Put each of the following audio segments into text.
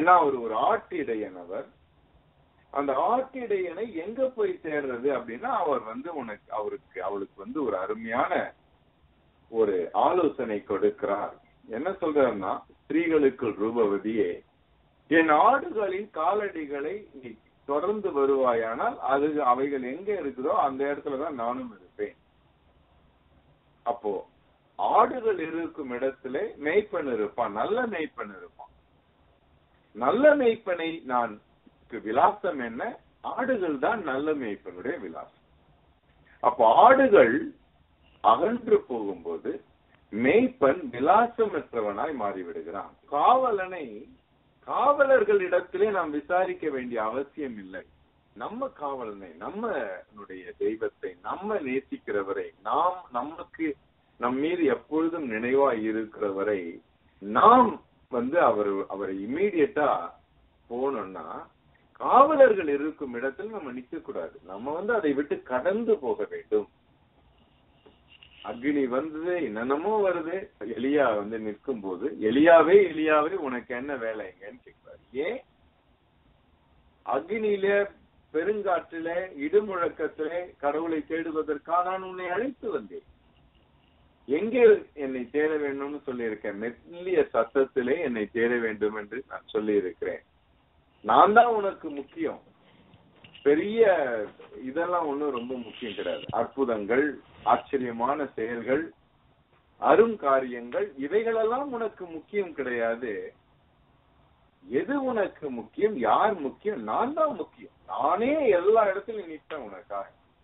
ஏன்னா அவர் ஒரு ஆட்டிடையன் அவர் அந்த ஆட்டிடையனை எங்க போய் தேடுறது அப்படின்னா அவர் வந்து உனக்கு அவருக்கு அவளுக்கு வந்து ஒரு அருமையான ஒரு ஆலோசனை கொடுக்கிறார் என்ன சொல்றாருன்னா ஸ்திரீகளுக்குள் ரூபவதியே என் ஆடுகளின் காலடிகளை நீ தொடர்ந்து வருவாயானால் அது அவைகள் எங்க இருக்குதோ அந்த இடத்துலதான் நானும் இருப்பேன் அப்போ ஆடுகள் இருக்கும் இடத்துல மெய்ப்பன் இருப்பான் நல்ல மெய்ப்பன் இருப்பான் நல்ல மெய்ப்பனை நான் விலாசம் என்ன ஆடுகள் தான் நல்ல மேய்ப்பனுடைய விலாசம் அப்போ ஆடுகள் அகன்று போகும்போது மேய்ப்பன் விலாசமற்றவனாய் மாறிவிடுகிறான் காவலனை காவலர்களிடத்திலே நாம் விசாரிக்க வேண்டிய அவசியம் இல்லை நம்ம காவலனை நம்மளுடைய தெய்வத்தை நம்ம நேசிக்கிறவரை நாம் நமக்கு நம் மீது எப்பொழுதும் நினைவாய் இருக்கிறவரை நாம் வந்து அவர் அவரை இம்மீடியட்டா போனோம்னா காவலர்கள் இருக்கும் இடத்தில் நம்ம நிக்க கூடாது நம்ம வந்து அதை விட்டு கடந்து போக வேண்டும் அக்னி வந்தது என்னென்னமோ வருது எலியா வந்து நிற்கும் போது எலியாவே எலியாவே உனக்கு என்ன வேலைங்கன்னு கேட்கிறாரு ஏன் அக்னியில பெருங்காற்றில இடுமுழக்கத்திலே கடவுளை தேடுவதற்காக நான் உன்னை அழைத்து வந்தேன் எங்கே என்னை தேட வேண்டும்னு சொல்லியிருக்கேன் மெல்லிய சத்தத்திலே என்னை தேட வேண்டும் என்று நான் சொல்லி இருக்கிறேன் நான் தான் உனக்கு முக்கியம் பெரிய இதெல்லாம் ஒண்ணும் ரொம்ப முக்கியம் கிடையாது அற்புதங்கள் ஆச்சரியமான செயல்கள் அரும் காரியங்கள் இவைகளெல்லாம் உனக்கு முக்கியம் கிடையாது எது உனக்கு முக்கியம் யார் முக்கியம் நான் தான் முக்கியம் நானே எல்லா இடத்துலயும் நிற்பேன் உனக்காக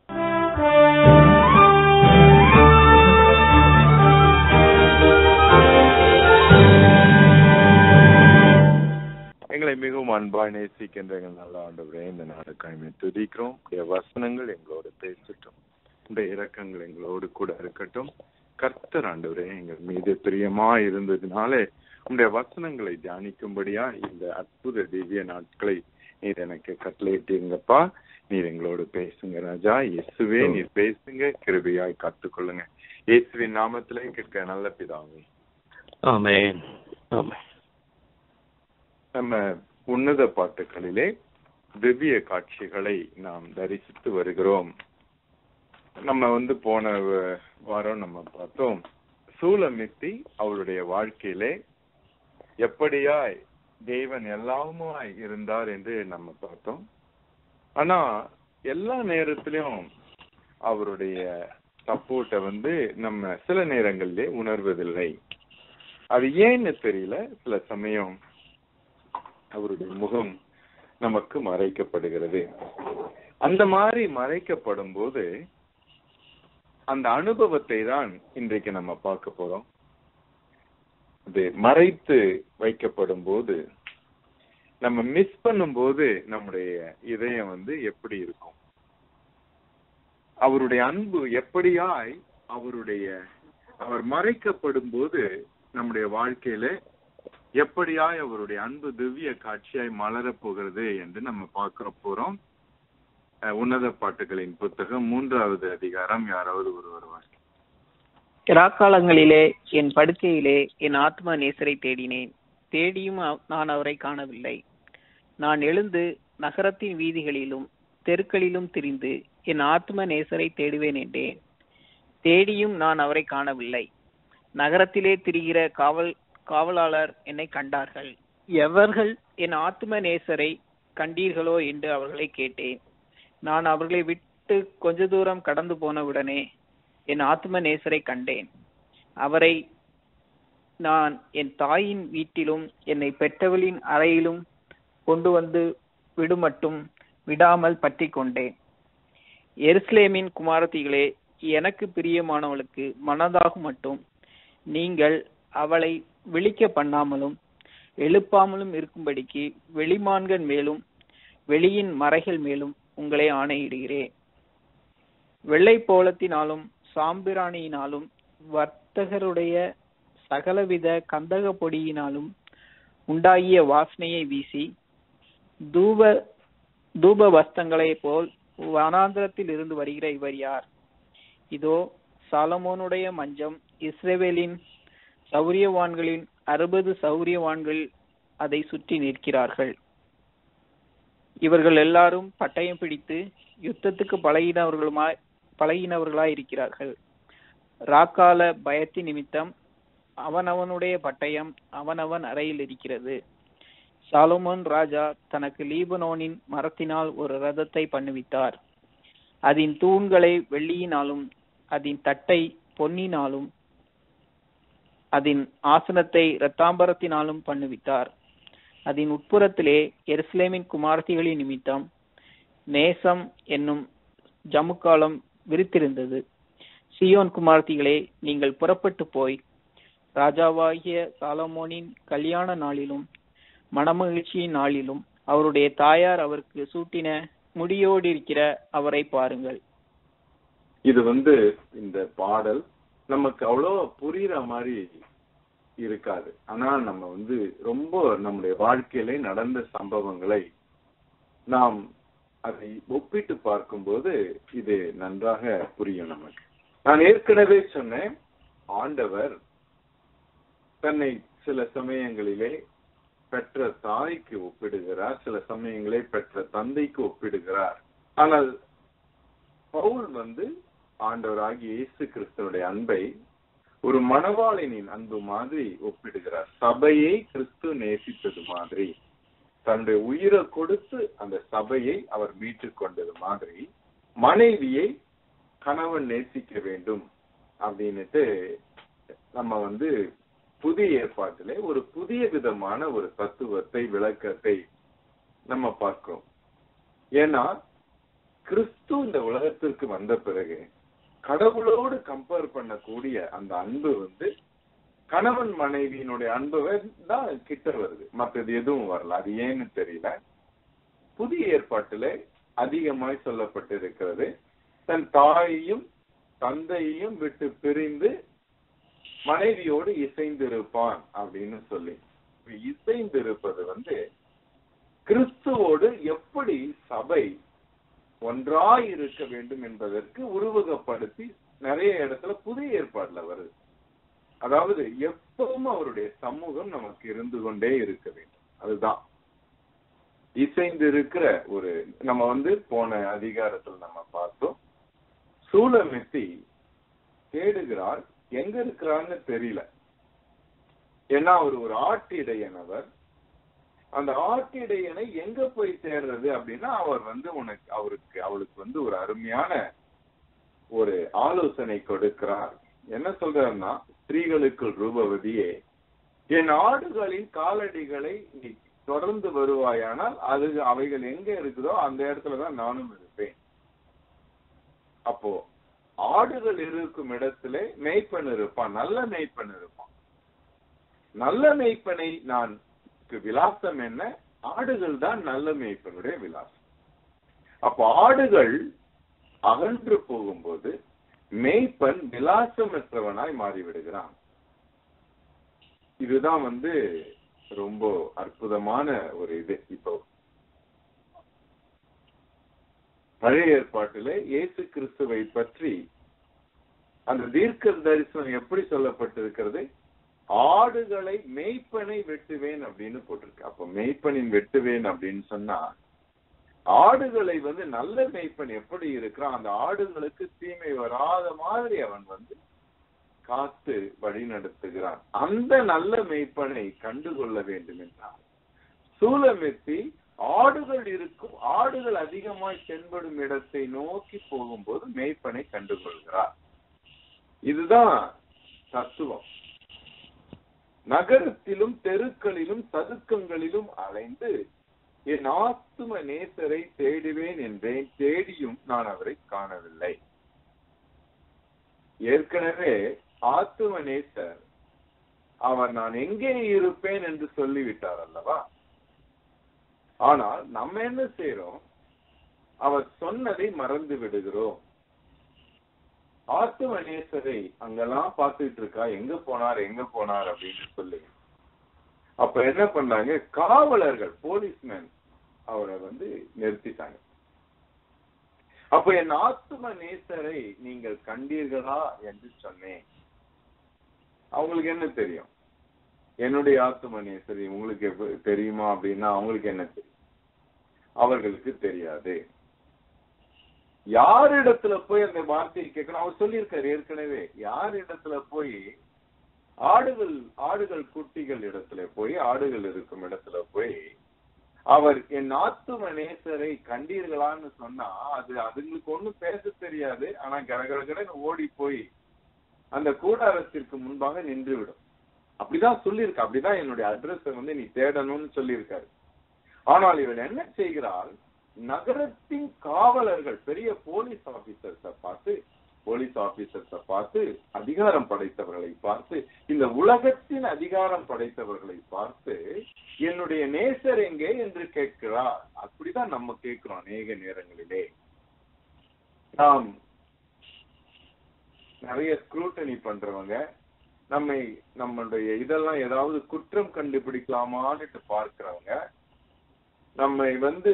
எங்களை மிகவும் அன்பாய் நேசிக்கின்ற எங்கள் நல்ல ஆண்டவரே இந்த நாடுக்காய்மை துதிக்கிறோம் உடைய வசனங்கள் எங்களோடு பேசட்டும் உடைய இரக்கங்கள் எங்களோடு கூட இருக்கட்டும் கர்த்தர் ஆண்டவரே எங்கள் மீது பிரியமா இருந்ததுனாலே உடைய வசனங்களை தியானிக்கும்படியா இந்த அற்புத திவ்ய நாட்களை நீர் எனக்கு கட்டளையிட்டீங்கப்பா நீர் எங்களோடு பேசுங்க ராஜா இயேசுவே நீர் பேசுங்க கிருபையாய் கத்துக்கொள்ளுங்க இயேசுவின் நாமத்திலே கேட்க நல்ல பிதாவே ஆமென் ஆமென் நம்ம உன்னத பாட்டுகளிலே திவ்ய காட்சிகளை நாம் தரிசித்து வருகிறோம் நம்ம வந்து போன வ- வாரம் நம்ம பார்த்தோம் சூலமித்தி அவளுடைய வாழ்க்கையிலே எப்படியாய் தேவன் எல்லாமுமாய் இருந்தார் என்று நம்ம பார்த்தோம் ஆனா எல்லா நேரத்திலும் அவருடைய சப்போர்ட்டை வந்து நம்ம சில நேரங்களிலே உணர்வதில்லை அது ஏன்னு தெரியல சில சமயம் அவருடைய முகம் நமக்கு மறைக்கப்படுகிறது அந்த மாதிரி மறைக்கப்படும் போது அந்த அனுபவத்தை தான் இன்றைக்கு நம்ம பார்க்க போறோம் அது மறைத்து வைக்கப்படும் போது நம்ம மிஸ் பண்ணும்போது நம்முடைய இதயம் வந்து எப்படி இருக்கும் அவருடைய அன்பு எப்படியாய் அவருடைய அவர் மறைக்கப்படும் போது நம்முடைய வாழ்க்கையில எப்படியாய் அவருடைய அன்பு திவ்ய காட்சியாய் மலரப் போகிறது என்று நம்ம பார்க்க போறோம் அஹ், உன்னத பாட்டுகளின் புத்தகம் மூன்றாவது அதிகாரம் யாராவது ஒருவர் வாசி இராக்காலங்களிலே என் படுக்கையிலே என் ஆத்மா நேசரை தேடினேன் தேடியும் அவ- நான் அவரை காணவில்லை நான் எழுந்து நகரத்தின் வீதிகளிலும் தெருக்களிலும் திரிந்து என் ஆத்ம நேசரை தேடுவேன் என்றேன் தேடியும் நான் அவரை காணவில்லை நகரத்திலே திரிகிற காவல் காவலாளர் என்னை கண்டார்கள் எவர்கள் என் ஆத்ம நேசரை கண்டீர்களோ என்று அவர்களை கேட்டேன் நான் அவர்களை விட்டு கொஞ்ச தூரம் கடந்து போனவுடனே என் ஆத்ம நேசரை கண்டேன் அவரை நான் என் தாயின் வீட்டிலும் என்னை பெற்றவளின் அறையிலும் கொண்டு வந்து விடுமட்டும் விடாமல் பற்றி கொண்டேன் எருசலேமின் குமாரத்திகளே எனக்கு பிரியமானவளுக்கு மனதாகும் மட்டும் நீங்கள் அவளை விழிக்க பண்ணாமலும் எழுப்பாமலும் இருக்கும்படிக்கு வெளிமான்கள் மேலும் வெளியின் மறைகள் மேலும் உங்களை ஆணையிடுகிறேன் வெள்ளை போலத்தினாலும் சாம்பிராணியினாலும் வர்த்தகருடைய சகலவித கந்தக பொடியினாலும் உண்டாகிய வாசனையை வீசி தூப தூப வஸ்தங்களை போல் வனாந்திரத்தில் இருந்து வருகிற இவர் யார் இதோ சாலமோனுடைய மஞ்சம் இஸ்ரவேலின் சௌரியவான்களின் அறுபது சௌரியவான்கள் அதை சுற்றி நிற்கிறார்கள் இவர்கள் எல்லாரும் பட்டயம் பிடித்து யுத்தத்துக்கு பழகினவர்களுமாய் பழகினவர்களாய் இருக்கிறார்கள் ராக்கால பயத்தின் நிமித்தம் அவனவனுடைய பட்டயம் அவனவன் அறையில் இருக்கிறது சாலோமோன் ராஜா தனக்கு லீபனோனின் மரத்தினால் ஒரு ரதத்தை பண்ணுவித்தார் அதன் தூண்களை வெள்ளியினாலும் அதன் தட்டை பொன்னினாலும் அதன் ஆசனத்தை இரத்தாம்பரத்தினாலும் பண்ணுவித்தார் அதன் உட்புறத்திலே எருசலேமின் குமாரத்திகளின் நிமித்தம் நேசம் என்னும் ஜமுக்காலம் விரித்திருந்தது சியோன் குமார்த்திகளே நீங்கள் புறப்பட்டு போய் ராஜாவாகிய சாலமோனின் கல்யாண நாளிலும் மணமகிழ்ச்சியின் நாளிலும் அவருடைய தாயார் அவருக்கு சூட்டின முடியோடு இருக்கிற அவரை பாருங்கள் இது வந்து இந்த பாடல் நமக்கு அவ்வளோ புரியுற மாதிரி இருக்காது ஆனா நம்ம வந்து ரொம்ப நம்முடைய வாழ்க்கையில நடந்த சம்பவங்களை நாம் அதை ஒப்பிட்டு பார்க்கும்போது இது நன்றாக புரியும் நமக்கு நான் ஏற்கனவே சொன்னேன் ஆண்டவர் தன்னை சில சமயங்களிலே பெற்ற தாய்க்கு ஒப்பிடுகிறார் சில சமயங்களே பெற்ற தந்தைக்கு ஒப்பிடுகிறார் ஆனால் பவுல் வந்து ஆண்டவராகிய இயேசு கிறிஸ்துவனுடைய அன்பை ஒரு மணவாளினின் அன்பு மாதிரி ஒப்பிடுகிறார் சபையை கிறிஸ்து நேசித்தது மாதிரி தன்னுடைய உயிரை கொடுத்து அந்த சபையை அவர் மீட்டுக் கொண்டது மாதிரி மனைவியை கணவன் நேசிக்க வேண்டும் அப்படின்னுட்டு நம்ம வந்து புதிய ஏற்பாட்டிலே ஒரு புதிய விதமான ஒரு தத்துவத்தை விளக்கத்தை நம்ம பார்க்கிறோம் ஏன்னா கிறிஸ்து இந்த உலகத்திற்கு வந்த பிறகு கடவுளோடு கம்பேர் பண்ணக்கூடிய அந்த அன்பு வந்து கணவன் மனைவியினுடைய அன்பு தான் கிட்ட வருது மற்றது எதுவும் வரல அது ஏன்னு தெரியல புதிய ஏற்பாட்டிலே அதிகமாய் சொல்லப்பட்டிருக்கிறது தன் தாயையும் தந்தையையும் விட்டு பிரிந்து மனைவியோடு இசைந்திருப்பான் அப்படின்னு சொல்லி இசைந்திருப்பது வந்து கிறிஸ்துவோடு எப்படி சபை ஒன்றாய் இருக்க வேண்டும் என்பதற்கு உருவகப்படுத்தி நிறைய இடத்துல புதிய ஏற்பாடுல வருது அதாவது எப்பவும் அவருடைய சமூகம் நமக்கு இருந்து கொண்டே இருக்க வேண்டும் அதுதான் இசைந்து இருக்கிற ஒரு நம்ம வந்து போன அதிகாரத்தில் நம்ம பார்த்தோம் சூழமெத்தி தேடுகிறார் எங்க இருக்கிறான்னு தெரியல ஏன்னா அவர் ஒரு ஆட்டிடையன் அவர் அந்த ஆட்டிடையனை எங்க போய் சேர்றது அப்படின்னா அவர் வந்து உனக்கு அவருக்கு அவளுக்கு வந்து ஒரு அருமையான ஒரு ஆலோசனை கொடுக்கிறார் என்ன சொல்றாருன்னா ஸ்திரீகளுக்குள் ரூபவதியே என் ஆடுகளின் காலடிகளை நீ தொடர்ந்து வருவாயானால் அது அவைகள் எங்க இருக்குதோ அந்த இடத்துலதான் நானும் இருப்பேன் அப்போ ஆடுகள் இருக்கும் இடத்துல மெய்ப்பெண் இருப்பான் நல்ல மெய்ப்பெண் இருப்பான் நல்ல மெய்ப்பனை நான் விலாசம் என்ன ஆடுகள் தான் நல்ல மேய்ப்பனுடைய விலாசம் அப்ப ஆடுகள் அகன்று போகும்போது மேய்ப்பன் விலாசமற்றவனாய் மாறிவிடுகிறான் இதுதான் வந்து ரொம்ப அற்புதமான ஒரு இது இப்போ பழைய ஏற்பாட்டிலே இயேசு கிறிஸ்துவை பற்றி அந்த தீர்க்க தரிசனம் எப்படி சொல்லப்பட்டிருக்கிறது ஆடுகளை மெய்ப்பனை வெட்டுவேன் அப்படின்னு போட்டிருக்கு அப்ப மெய்ப்பனின் வெட்டுவேன் அப்படின்னு சொன்னா ஆடுகளை வந்து நல்ல மெய்ப்பன் எப்படி இருக்கிறான் அந்த ஆடுகளுக்கு தீமை வராத மாதிரி அவன் வந்து காத்து வழி நடத்துகிறான் அந்த நல்ல மெய்ப்பனை கண்டுகொள்ள வேண்டும் என்றால் சூலமெத்தி ஆடுகள் இருக்கும் ஆடுகள் அதிகமாய் தென்படும் இடத்தை நோக்கி போகும்போது மெய்ப்பனை கண்டுகொள்கிறார் இதுதான் தத்துவம் நகரத்திலும் தெருக்களிலும் சதுக்கங்களிலும் அலைந்து என் ஆத்தும நேசரை தேடுவேன் என்றேன் தேடியும் நான் அவரை காணவில்லை ஏற்கனவே ஆத்தும நேசர் அவர் நான் எங்கே இருப்பேன் என்று சொல்லிவிட்டார் அல்லவா ஆனால் நம்ம என்ன செய்யறோம் அவர் சொன்னதை மறந்து விடுகிறோம் ஆத்தும நேசரை அங்கெல்லாம் பார்த்துட்டு இருக்கா எங்க போனார் எங்க போனார் அப்படின்னு சொல்லி அப்ப என்ன பண்ணாங்க காவலர்கள் போலீஸ்மேன் அவரை வந்து நிறுத்திட்டாங்க அப்ப என் ஆத்தும நேசரை நீங்கள் கண்டீர்களா என்று சொன்னேன் அவங்களுக்கு என்ன தெரியும் என்னுடைய ஆத்தும நேசர் உங்களுக்கு எப்ப- தெரியுமா அப்படின்னா அவங்களுக்கு என்ன தெரியும் அவர்களுக்கு தெரியாது யாரிடத்துல போய் அந்த வார்த்தையை கேட்கணும் அவர் சொல்லியிருக்காரு ஏற்கனவே யாரிடத்துல போய் ஆடுகள் ஆடுகள் குட்டிகள் இடத்துல போய் ஆடுகள் இருக்கும் இடத்துல போய் அவர் என் ஆத்தும நேசரை கண்டீர்களான்னு சொன்னா அது அதுங்களுக்கு ஒண்ணும் பேச தெரியாது ஆனா கடகடகடன்னு ஓடி போய் அந்த கூடாரத்திற்கு முன்பாக நின்றுவிடும் அப்படிதான் சொல்லியிருக்க அப்படிதான் என்னுடைய அட்ரஸ் வந்து நீ தேடணும்னு சொல்லியிருக்காரு ஆனால் இவள் என்ன செய்கிறாள் நகரத்தின் காவலர்கள் பெரிய போலீஸ் ஆபீசர்ஸ பார்த்து போலீஸ் ஆபீசர்ஸ பார்த்து அதிகாரம் படைத்தவர்களை பார்த்து இந்த உலகத்தின் அதிகாரம் படைத்தவர்களை பார்த்து என்னுடைய நேசர் எங்கே என்று கேட்கிறார் அப்படிதான் நம்ம கேட்கிறோம் அநேக நேரங்களிலே நாம் நிறைய ஸ்க்ரூட்டனி பண்றவங்க நம்மை நம்மளுடைய இதெல்லாம் ஏதாவது குற்றம் கண்டுபிடிக்கலாமான்னு பார்க்கிறவங்க நம்மை வந்து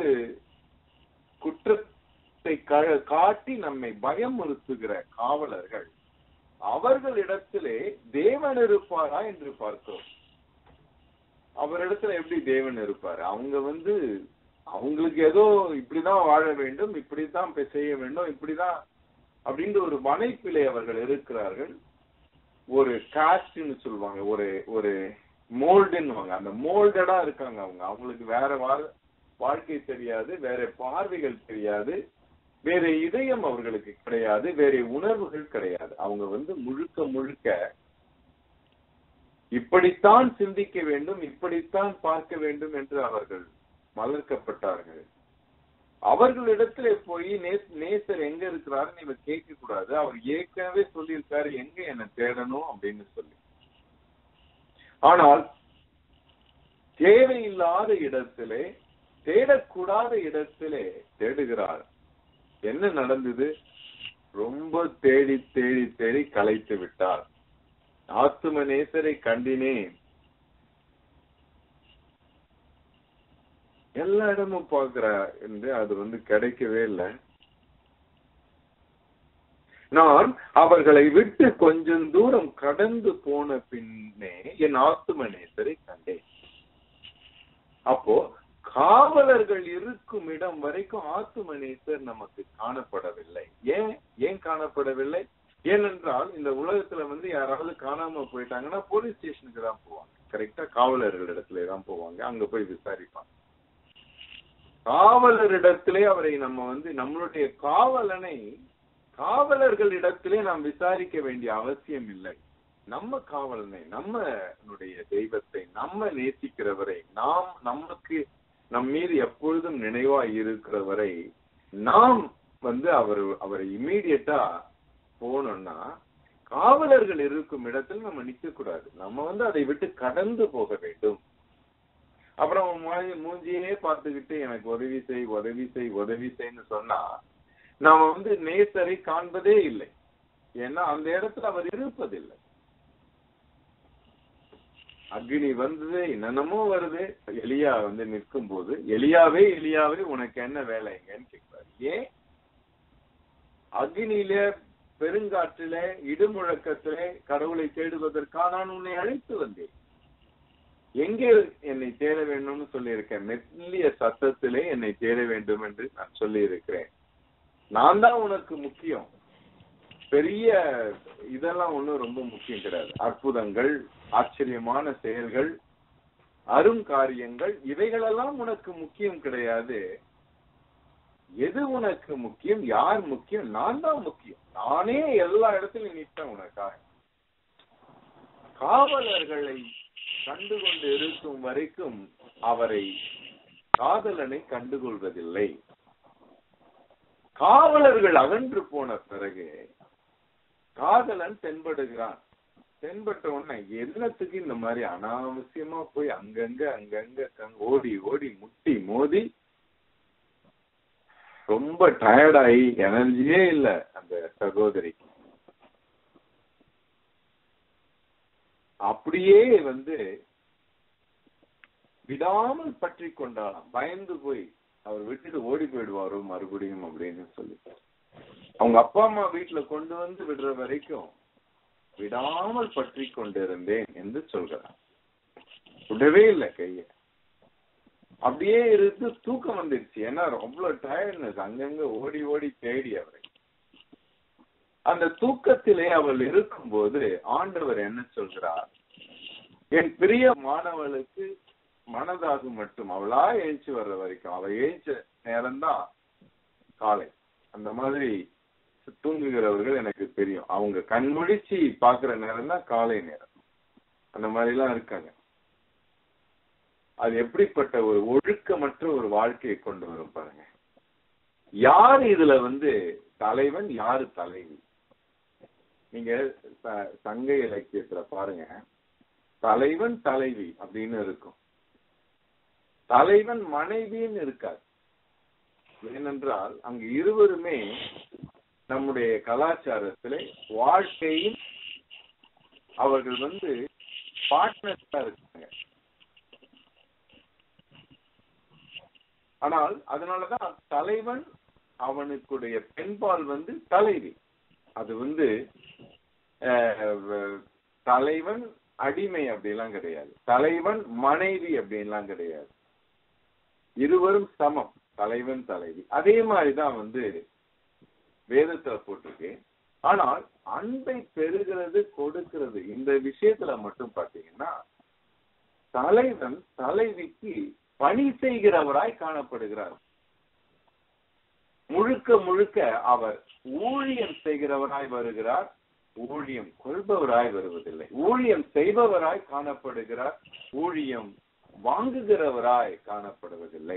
குற்றத்தை க- காட்டி நம்மை பயமுறுத்துகிற காவலர்கள் அவர்களிடத்திலே தேவன் இருப்பாரா என்று பார்க்கிறோம் அவரிடத்துல எப்படி தேவன் இருப்பாரு அவங்க வந்து அவங்களுக்கு ஏதோ இப்படிதான் வாழ வேண்டும் இப்படித்தான் இப்ப செய்ய வேண்டும் இப்படிதான் அப்படின்ற ஒரு வனைப்பிலே அவர்கள் இருக்கிறார்கள் ஒரு காஸ்ட்னு சொல்லுவாங்க ஒரு ஒரு மோல்டுன்னு அந்த மோல்டடா இருக்காங்க அவங்க அவங்களுக்கு வேற வா- வாழ்க்கை தெரியாது வேற பார்வைகள் தெரியாது வேற இதயம் அவர்களுக்கு கிடையாது வேற உணர்வுகள் கிடையாது அவங்க வந்து முழுக்க முழுக்க இப்படித்தான் சிந்திக்க வேண்டும் இப்படித்தான் பார்க்க வேண்டும் என்று அவர்கள் வளர்க்கப்பட்டார்கள் அவர்களிடத்துல போய் நேஸ்- நேசர் எங்க இருக்கிறாருன்னு இவ கேட்க கூடாது அவர் ஏற்கனவே சொல்லியிருக்காரு எங்க என்ன தேடணும் அப்படின்னு சொல்லி ஆனால் தேவையில்லாத இடத்திலே தேடக்கூடாத இடத்திலே தேடுகிறார் என்ன நடந்தது ரொம்ப தேடி தேடி தேடி கலைத்து விட்டார் ஆத்தும நேசரை கண்டினேன் எல்லா இடமும் பார்க்கிற என்று அது வந்து கிடைக்கவே இல்லை நான் அவர்களை விட்டு கொஞ்சம் தூரம் கடந்து போன பின்னே என் ஆத்தும நேசரை கண்டேன் அப்போ காவலர்கள் இருக்கும் இடம் வரைக்கும் ஆத்தும நேசர் நமக்கு காணப்படவில்லை ஏன் ஏன் காணப்படவில்லை ஏனென்றால் இந்த உலகத்துல வந்து யாராவது காணாம போயிட்டாங்கன்னா போலீஸ் ஸ்டேஷனுக்கு தான் போவாங்க கரெக்டா காவலர்கள் இடத்துல தான் போவாங்க அங்க போய் விசாரிப்பாங்க காவலரிடத்திலே அவரை நம்ம வந்து நம்மளுடைய காவலனை காவலர்களிடத்திலே நாம் விசாரிக்க வேண்டிய அவசியம் இல்லை நம்ம காவலனை நம்மளுடைய தெய்வத்தை நம்ம நேசிக்கிறவரை நாம் நமக்கு நம் மீது எப்பொழுதும் நினைவாய் இருக்கிறவரை நாம் வந்து அவர் அவரை இம்மீடியட்டா போனோம்னா காவலர்கள் இருக்கும் இடத்துல நம்ம நிக்க கூடாது நம்ம வந்து அதை விட்டு கடந்து போக வேண்டும் அப்புறம் மூ- மூஞ்சியே பார்த்துக்கிட்டு எனக்கு உதவி செய் உதவி செய் உதவி செய்ன்னு சொன்னா நாம வந்து நேசரை காண்பதே இல்லை ஏன்னா அந்த இடத்துல அவர் இருப்பதில்லை அக்னி வந்தது என்னென்னமோ வருது எலியா வந்து நிற்கும் போது எலியாவே எலியாவே உனக்கு என்ன வேலைங்கன்னு கேட்பாரு ஏன் அக்னியில பெருங்காற்றில இடுமுழக்கத்திலே கடவுளை தேடுவதற்காக நான் உன்னை அழைத்து வந்தேன் எங்கே என்னை தேட வேண்டும்னு சொல்லியிருக்கேன் மெல்லிய சத்தத்திலே என்னை தேட வேண்டும் என்று நான் சொல்லி இருக்கிறேன் நான் தான் உனக்கு முக்கியம் பெரிய இதெல்லாம் ஒண்ணும் ரொம்ப முக்கியம் கிடையாது அற்புதங்கள் ஆச்சரியமான செயல்கள் அரும் காரியங்கள் இவைகளெல்லாம் உனக்கு முக்கியம் கிடையாது எது உனக்கு முக்கியம் யார் முக்கியம் நான் தான் முக்கியம் நானே எல்லா இடத்துலயும் நிற்பேன் உனக்காக காவலர்களை கண்டுகொண்டு இருக்கும் வரைக்கும் அவரை காதலனை கண்டுகொள்வதில்லை காவலர்கள் அகன்று போன பிறகு காதலன் தென்படுகிறான் தென்பட்ட உடனே என்னத்துக்கு இந்த மாதிரி அனாவசியமா போய் அங்கங்க அங்கங்க கங்க- ஓடி ஓடி முட்டி மோதி ரொம்ப டயர்டாயி எனர்ஜியே இல்ல அந்த சகோதரிக்கு அப்படியே வந்து விடாமல் பற்றி கொண்டாலாம் பயந்து போய் அவர் விட்டுட்டு ஓடி போயிடுவாரோ மறுபடியும் அப்படின்னு சொல்லி அவங்க அப்பா அம்மா வீட்டுல கொண்டு வந்து விடுற வரைக்கும் விடாமல் பற்றி கொண்டிருந்தேன் என்று சொல்கிறார் விடவே இல்லை கைய அப்படியே இருந்து தூக்கம் வந்துருச்சு ஏன்னா அவ்வளவு டயர்ட்னஸ் அங்கங்க ஓடி ஓடி தேடி அவரை அந்த தூக்கத்திலே அவள் இருக்கும்போது ஆண்டவர் என்ன சொல்கிறார் என் பிரிய மாணவளுக்கு மனதாக மட்டும் அவளா எழுச்சி வர்ற வரைக்கும் அவ எழுச்ச நேரம்தான் காலை அந்த மாதிரி தூங்குகிறவர்கள் எனக்கு தெரியும் அவங்க கண்முழிச்சு பாக்குற நேரம் தான் காலை நேரம் அந்த மாதிரி எல்லாம் இருக்காங்க அது எப்படிப்பட்ட ஒரு ஒழுக்கமற்ற ஒரு வாழ்க்கையை கொண்டு வரும் பாருங்க யார் இதுல வந்து தலைவன் யாரு தலைவி நீங்க ச- சங்க இலக்கியத்துல பாருங்க தலைவன் தலைவி அப்படின்னு இருக்கும் தலைவன் மனைவின்னு இருக்காது ஏனென்றால் அங்கு இருவருமே நம்முடைய கலாச்சாரத்திலே வாழ்க்கையின் அவர்கள் வந்து பார்ட்னர்ஸா இருக்காங்க ஆனால் அதனாலதான் தலைவன் அவனுக்குடைய பெண்பால் வந்து தலைவி அது வந்து அஹ், வ- தலைவன் அடிமை அப்படிலாம் கிடையாது தலைவன் மனைவி அப்படின்லாம் கிடையாது இருவரும் சமம் தலைவன் தலைவி அதே மாதிரிதான் வந்து வேதத்துல போட்டிருக்கு ஆனால் அன்பை பெறுகிறது கொடுக்கிறது இந்த விஷயத்துல மட்டும் பாத்தீங்கன்னா தலைவன் தலைவிக்கு பணி செய்கிறவராய் காணப்படுகிறார் முழுக்க முழுக்க அவர் ஊழியம் செய்கிறவராய் வருகிறார் ஊழியம் கொள்பவராய் வருவதில்லை ஊழியம் செய்பவராய் காணப்படுகிறார் ஊழியம் வாங்குகிறவராய் காணப்படுவதில்லை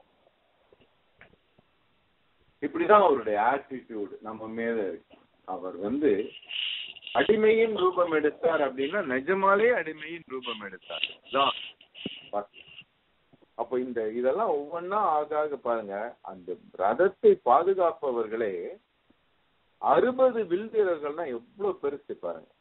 இப்படிதான் அவருடைய ஆட்டிடியூட் நம்ம மேல இருக்கு அவர் வந்து அடிமையின் ரூபம் எடுத்தார் அப்படின்னா நிஜமாலே அடிமையின் ரூபம் எடுத்தார் இதான் வார்த்தை. அப்ப இந்த இதெல்லாம் ஒவ்வொன்னா ஆக ஆக பாருங்க அந்த ரதத்தை பாதுகாப்பவர்களே அறுபது வில் வீரர்கள்னா எவ்வளவு பெருசு பாருங்க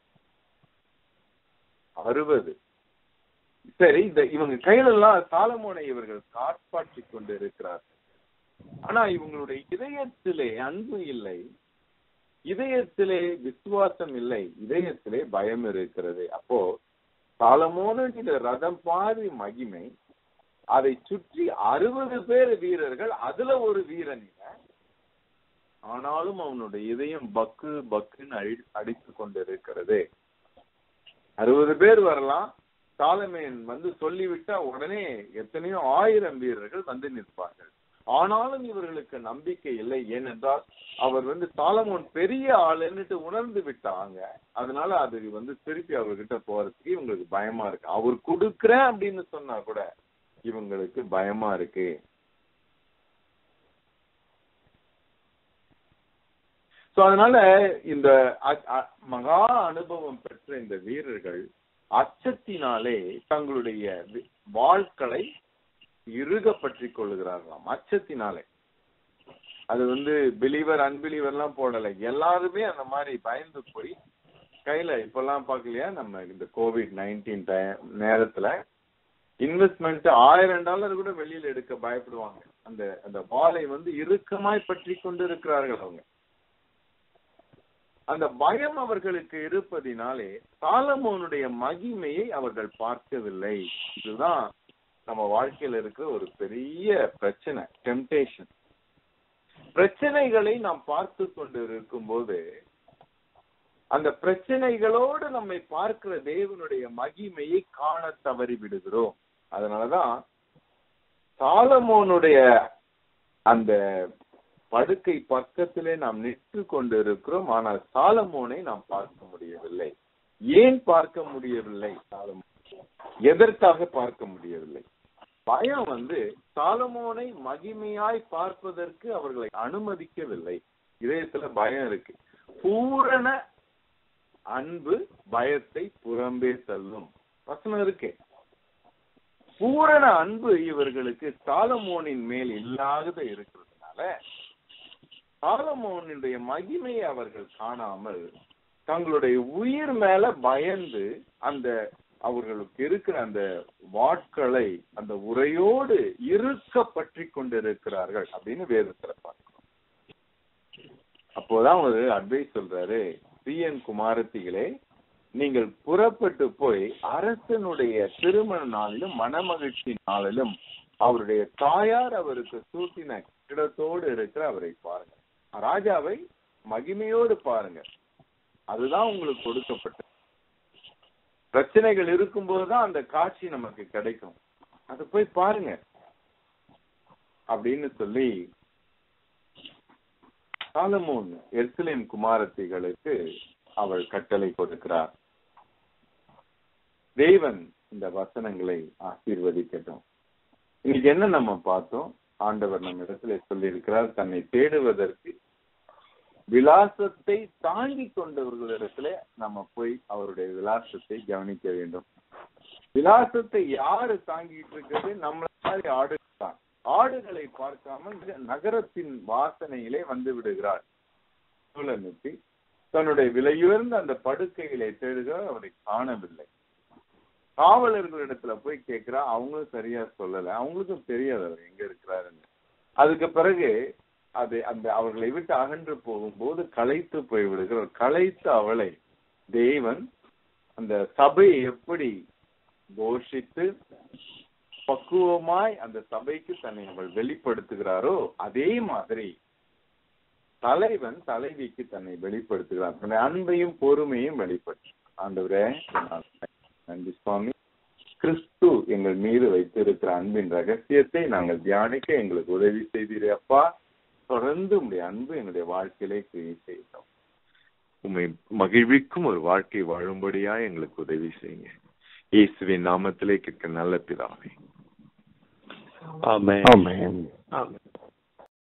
அறுபது சரி இந்த இவங்க கையில எல்லாம் சாலமோனை இவர்கள் காப்பாற்றி கொண்டு இருக்கிறார்கள் ஆனா இவங்களுடைய இதயத்திலே அன்பு இல்லை இதயத்திலே விசுவாசம் இல்லை இதயத்திலே பயம் இருக்கிறது அப்போ சாலமோனுடைய ரதம் பாதி மகிமை அதை சுற்றி அறுபது பேர் வீரர்கள் அதுல ஒரு வீரன் இவன். ஆனாலும் அவனுடைய இதயம் பக்கு பக்குன்னு அடி அடித்து கொண்டிருக்கிறது அறுபது பேர் வரலாம் சாலமேன் வந்து சொல்லிவிட்டா உடனே எத்தனையோ ஆயிரம் வீரர்கள் வந்து நிற்பார்கள் ஆனாலும் இவர்களுக்கு நம்பிக்கை இல்லை ஏனென்றால் அவர் வந்து சாலமோன் பெரிய ஆளுன்னுட்டு உணர்ந்து விட்டாங்க அதனால அது வந்து திருப்பி அவர்கிட்ட போறதுக்கு இவங்களுக்கு பயமா இருக்கு அவர் கொடுக்கிறேன் அப்படின்னு சொன்னா கூட இவங்களுக்கு பயமா இருக்கு சோ அதனால இந்த அ- அ- மகா அனுபவம் பெற்ற இந்த வீரர்கள் அச்சத்தினாலே தங்களுடைய வி- வாள்களை இறுக பற்றிக் கொள்ளுகிறார்களாம் அச்சத்தினாலே அது வந்து பிலீவர் அன்பிலீவர் எல்லாம் போடல எல்லாருமே அந்த மாதிரி பயந்து போய் கையில இப்பெல்லாம் பாக்கலையா நம்ம இந்த கோவிட் நைன்டீன் நேரத்துல இன்வெஸ்ட்மெண்ட் ஆயிரம் டாலர் கூட வெளியில எடுக்க பயப்படுவாங்க அந்த அந்த வாளை வந்து இறுக்கமாய் பற்றி கொண்டு இருக்கிறார்கள் அவங்க அந்த பயம் அவர்களுக்கு இருப்பதினாலே சாலமோனுடைய மகிமையை அவர்கள் பார்க்கவில்லை இதுதான் நம்ம வாழ்க்கையில இருக்கிற ஒரு பெரிய பிரச்சனை டெம்டேஷன் பிரச்சனைகளை நாம் பார்த்து கொண்டு இருக்கும்போது அந்த பிரச்சனைகளோடு நம்மை பார்க்கிற தேவனுடைய மகிமையை காண தவறி விடுகிறோம் அதனாலதான் சாலமோனுடைய அந்த படுக்கை பக்கத்திலே நாம் நின்று கொண்டு இருக்கிறோம் ஆனால் சாலமோனை நாம் பார்க்க முடியவில்லை ஏன் பார்க்க முடியவில்லை சாலமோன் எதற்காக பார்க்க முடியவில்லை பயம் வந்து சாலமோனை மகிமையாய் பார்ப்பதற்கு அவர்களை அனுமதிக்கவில்லை இதயத்துல பயம் இருக்கு பூரண அன்பு பயத்தை புறம்பே தள்ளும் வசனம் இருக்கு பூரண அன்பு இவர்களுக்கு சாலமோனின் மேல் இல்லாத இருக்கிறதுனால சாலமோனுடைய மகிமையை அவர்கள் காணாமல் தங்களுடைய உயிர் மேல பயந்து அந்த அவர்களுக்கு இருக்கிற அந்த வாட்களை அந்த உரையோடு இருக்க பற்றி கொண்டிருக்கிறார்கள் அப்படின்னு வேதத்துல பார்க்கிறோம் அப்போதான் ஒரு அட்வைஸ் சொல்றாரு சி என் குமாரத்திகளே நீங்கள் புறப்பட்டு போய் அரசனுடைய திருமண நாளிலும் மனமகிழ்ச்சி நாளிலும் அவருடைய தாயார் அவருக்கு சூட்டின கிடத்தோடு இருக்கிற அவரை பாருங்க ராஜாவை மகிமையோடு பாருங்க அதுதான் உங்களுக்கு கொடுக்கப்பட்டது பிரச்சனைகள் இருக்கும்போதுதான் அந்த காட்சி நமக்கு கிடைக்கும் அது போய் பாருங்க அப்படின்னு சொல்லி சாலமோன் எர்சலேம் குமாரத்திகளுக்கு அவள் கட்டளை கொடுக்கிறார் தேவன் இந்த வசனங்களை ஆசீர்வதிக்கட்டும் இன்னைக்கு என்ன நம்ம பார்த்தோம் ஆண்டவர் நம்ம இடத்துல சொல்லி இருக்கிறார் தன்னை தேடுவதற்கு விலாசத்தை தாங்கி கொண்டவர்களிடத்துல நம்ம போய் அவருடைய விலாசத்தை கவனிக்க வேண்டும் விலாசத்தை யாரு தாங்கிட்டு இருக்கிறது நம்மள மாதிரி ஆடுகள் தான் ஆடுகளை பார்க்காமல் நகரத்தின் வாசனையிலே வந்து விடுகிறார் சூழலுக்கு தன்னுடைய விலையுயர்ந்த அந்த படுக்கைகளை தேடுகிறார் அவரை காணவில்லை காவலர்களிடத்துல போய் கேட்கிறா அவங்களும் சரியா சொல்லல அவங்களுக்கும் தெரியாது அவர் எங்க இருக்கிறாருன்னு அதுக்கு பிறகு அது அந்த அவர்களை விட்டு அகன்று போகும்போது களைத்து போய் விடுகிறார் களைத்து அவளை தேவன் அந்த சபையை எப்படி போஷித்து பக்குவமாய் அந்த சபைக்கு தன்னை அவள் வெளிப்படுத்துகிறாரோ அதே மாதிரி தலைவன் தலைவிக்கு தன்னை வெளிப்படுத்துகிறார் தன்னுடைய அன்பையும் பொறுமையும் வெளிப்படுத்து ஆண்டவரே நன்றி சுவாமி கிறிஸ்து எங்கள் மீது வைத்திருக்கிற அன்பின் ரகசியத்தை நாங்கள் தியானிக்க எங்களுக்கு உதவி செய்தீரே அப்பா தொடர்ந்து உங்களுடைய அன்பு எங்களுடைய வாழ்க்கையிலே கிரியை செய்தோம் உண்மை மகிழ்விக்கும் ஒரு வாழ்க்கை வாழும்படியா எங்களுக்கு உதவி செய்யுங்க இயேசுவின் நாமத்திலே கேட்க நல்ல பிதாவே Amen. Amen. Amen.